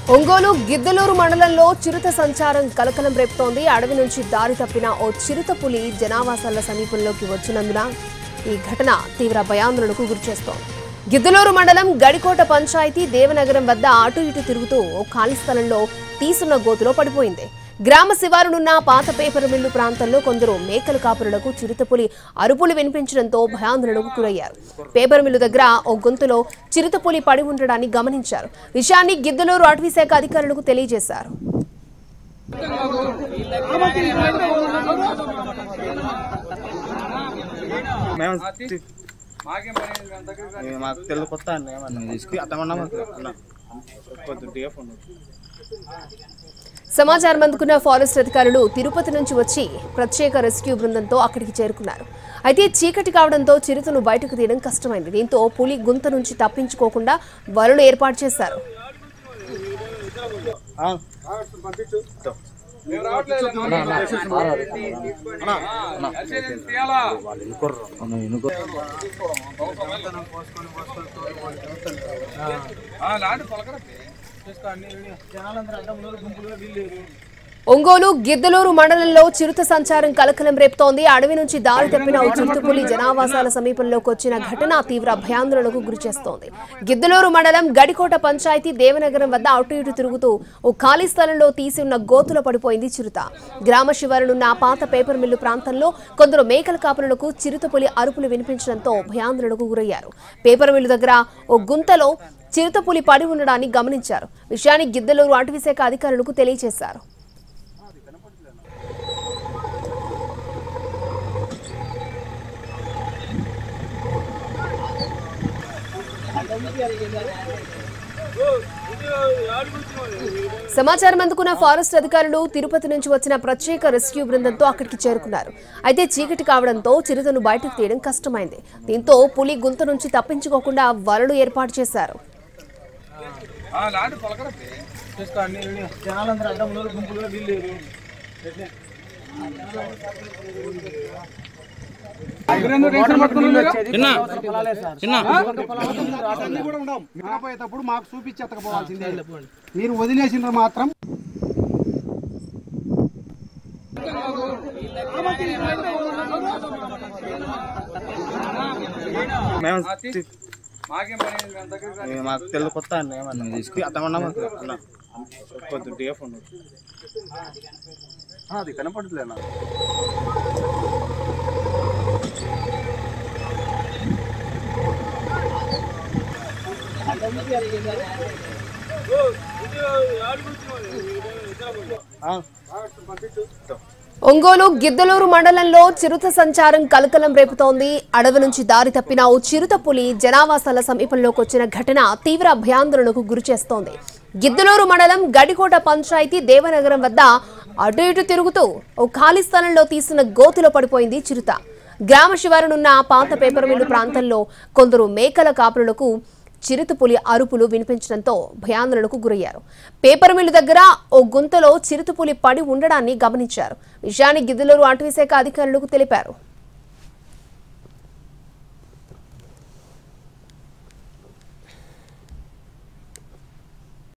ఒంగోలు గిద్దలూరు మండలంలో చిరుత సంచారం కలకలం రేపుతోంది అడవి నుంచి దారి తప్పిన ఓ చిరుత పులి జనావాసాల సమీపంలోకి వచ్చినందున ఈ ఘటన తీవ్ర భయాందోళనకు గురిచేస్తోంది గిద్దలూరు మండలం గడికోట పంచాయతీ దేవనగరం వద్ద అటు ఇటు తిరుగుతూ ఓ ఖాళీ స్థలంలో తీసున్న గోతులో పడిపోయింది గ్రామ శివారునున్న పాత పేపర్ మిల్లు ప్రాంతంలో కొందరు మేకల కాపురులకు చిరుతపులి అరుపులు వినిపించడంతో భయాందోళనకు గురయ్యారు పేపర్ మిల్లు దగ్గర ఓ గొంతులో చిరుతపులి పడి ఉండడాన్ని గమనించారు విషయాన్ని గిద్దలూరు అటవీ శాఖ అధికారులకు తెలియజేశారు మేము ఇది మాకు తెలుగు కొత్త అండి ఏమన్నా తీసుకు అతమన్నా మాకు అన్న కొద్దిగా ఫోన్ సమాచారం అందుకున్న ఫారెస్ట్ అధికారులు తిరుపతి నుంచి వచ్చి ప్రత్యేక రెస్క్యూ బృందంతో అక్కడికి చేరుకున్నారు అయితే చీకటి కావడంతో చిరుతను బయటకు తీయడం కష్టమైంది దీంతో పులి గుంత నుంచి తప్పించుకోకుండా వలలు ఏర్పాటు చేశారు ఒంగోలు గిద్దలూరు మండలంలో చిరుత సంచారం కలకలం రేపుతోంది అడవి నుంచి దారి తప్పిన ఓ చిరుతపులి జనావాసాల సమీపంలోకి వచ్చిన ఘటన తీవ్ర భయాందోళనకు గురిచేస్తోంది గిద్దలూరు మండలం గడికోట పంచాయతీ దేవనగరం వద్ద అటు ఇటు తిరుగుతూ ఓ ఖాళీ స్థలంలో తీసి ఉన్న గోతులో పడిపోయింది చిరుత గ్రామ శివారునున్న పాత పేపర్ మిల్లు ప్రాంతంలో కొందరు మేకల కాపులకు చిరుతపులి అరుపులు వినిపించడంతో భయాందోళనకు గురయ్యారు పేపర్ మిల్లు దగ్గర ఓ గుంతలో చిరుతపులి పడి ఉండడాన్ని గమనించారు విషయాన్ని గిద్దలూరు అటవీ శాఖ అధికారులకు తెలియజేశారు సమాచారం అందుకున్న ఫారెస్ట్ అధికారులు తిరుపతి నుంచి వచ్చిన ప్రత్యేక రెస్క్యూ బృందంతో అక్కడికి చేరుకున్నారు అయితే చీకటి కావడంతో చిరుతను బయటకు తీయడం కష్టమైంది దీంతో పులి గుంత నుంచి తప్పించుకోకుండా వలలు ఏర్పాటు చేశారు జనాలందరూ అడ్డంలో గుంపులుగా వీళ్ళు అన్ని కూడా ఉండవు మేకపోయేటప్పుడు మాకు చూపించి ఎత్తకపోవాల్సిందే మీరు వదిలేసిండ్రు మాత్రం మేము ఇది మాకు తెలుగు కొత్త అండి ఏమన్నా తీసుకు అతమన్నా మాకు అన్న కొద్దిగా ఫోన్ అది కనపడట్లేనా ఒంగోలు గిద్దలూరు మండలంలో చిరుత సంచారం కలకలం రేపుతోంది అడవి నుంచి దారి తప్పిన ఓ చిరుత పులి జనావాసాల సమీపంలోకి వచ్చిన ఘటన తీవ్ర భయాందోళనకు గురిచేస్తోంది గిద్దలూరు మండలం గడికోట పంచాయతీ దేవనగరం వద్ద అటు ఇటు తిరుగుతూ ఓ ఖాళీ స్థలంలో తీసిన గోతిలో పడిపోయింది చిరుత గ్రామ శివారునున్న పాత పేపర్ మిల్లు ప్రాంతంలో కొందరు మేకల కాపులకు చిరుతపులి అరుపులు వినిపించడంతో భయాందోళనకు గురయ్యారు పేపర్ మిల్లు దగ్గర ఓ గుంతలో చిరుతపులి పడి ఉండడాన్ని గమనించారు విషయాన్ని గిద్దలూరు అటవీ శాఖ అధికారులకు తెలిపారు